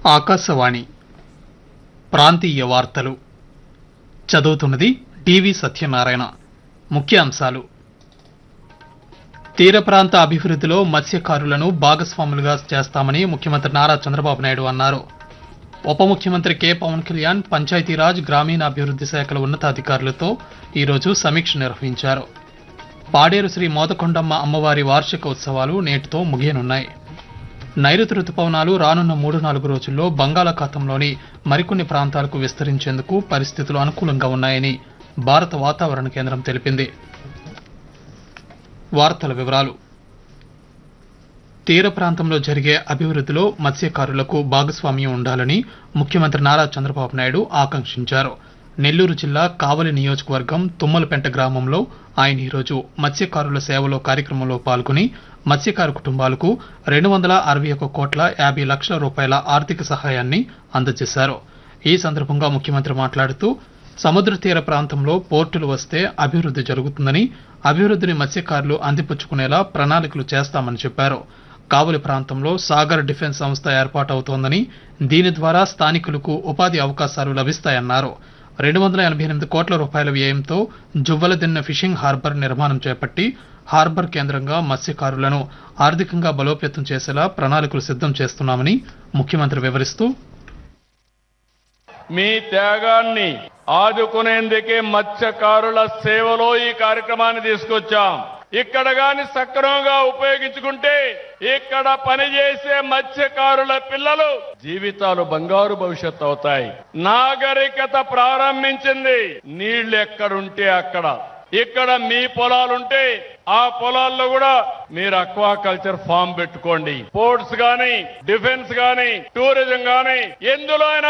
ఆకాశవాణి ప్రాంతీయ వార్తలు చదువుతున్నది డివి సత్యనారాయణ ముఖ్యాంశాలు తీర ప్రాంత అభివృద్ధిలో మత్స్యకారులను భాగస్వాములుగా చేస్తామని ముఖ్యమంత్రి నారా చంద్రబాబు నాయుడు అన్నారు ఉప ముఖ్యమంత్రి కె పవన్ కళ్యాణ్ పంచాయతీరాజ్ గ్రామీణాభివృద్ధి శాఖల ఉన్నతాధికారులతో ఈరోజు సమీక్ష నిర్వహించారు పాడేరు శ్రీ మోదకొండమ్మ అమ్మవారి వార్షిక ఉత్సవాలు నేటితో ముగియనున్నాయి నైరుతి రుతుపవనాలు రానున్న మూడు నాలుగు రోజుల్లో బంగాళాఖాతంలోని మరికొన్ని ప్రాంతాలకు విస్తరించేందుకు పరిస్థితులు అనుకూలంగా ఉన్నాయని భారత వాతావరణ కేంద్రం తెలిపింది వార్తల వివరాలు తీర ప్రాంతంలో జరిగే అభివృద్ధిలో మత్స్యకారులకు భాగస్వామ్యం ఉండాలని ముఖ్యమంత్రి నారా చంద్రబాబు నాయుడు ఆకాంక్షించారు నెల్లూరు జిల్లా కావలి నియోజకవర్గం తుమ్మలపెంట గ్రామంలో ఆయన ఈరోజు మత్స్యకారుల సేవలో కార్యక్రమంలో పాల్గొని మత్స్యకారు కుటుంబాలకు రెండు వందల అరవై ఒక కోట్ల యాభై లక్షల రూపాయల ఆర్థిక సహాయాన్ని అందజేశారు ఈ సందర్భంగా ముఖ్యమంత్రి మాట్లాడుతూ సముద్ర తీర ప్రాంతంలో పోర్టులు వస్తే అభివృద్ధి జరుగుతుందని అభివృద్ధిని మత్స్యకారులు అందిపుచ్చుకునేలా ప్రణాళికలు చేస్తామని చెప్పారు కావలి ప్రాంతంలో సాగర్ డిఫెన్స్ సంస్థ ఏర్పాటవుతోందని దీని ద్వారా స్థానికులకు ఉపాధి అవకాశాలు లభిస్తాయన్నారు రెండు వందల ఎనభై ఎనిమిది కోట్ల రూపాయల వ్యయంతో జువ్వలదిన్న ఫిషింగ్ హార్బర్ నిర్మాణం చేపట్టి హార్బర్ కేంద్రంగా మత్స్యకారులను ఆర్థికంగా బలోపేతం చేసేలా ప్రణాళికలు సిద్ధం చేస్తున్నామని ముఖ్యమంత్రి వివరిస్తూ మీ త్యాగాన్ని ఆదుకునేందుకే మత్స్యకారుల సేవలో ఈ కార్యక్రమాన్ని తీసుకొచ్చాం ఇక్కడ గాని సక్రమంగా ఉపయోగించుకుంటే ఇక్కడ పనిచేసే మత్స్యకారుల పిల్లలు జీవితాలు బంగారు భవిష్యత్తు అవుతాయి నాగరికత ప్రారంభించింది నీళ్లు ఎక్కడుంటే అక్కడ ఇక్కడ మీ పొలాలుంటే ఆ పొలాల్లో కూడా మీరు అక్వాకల్చర్ ఫామ్ పెట్టుకోండి పోర్ట్స్ గాని డిఫెన్స్ గాని టూరిజం గాని ఎందులో అయినా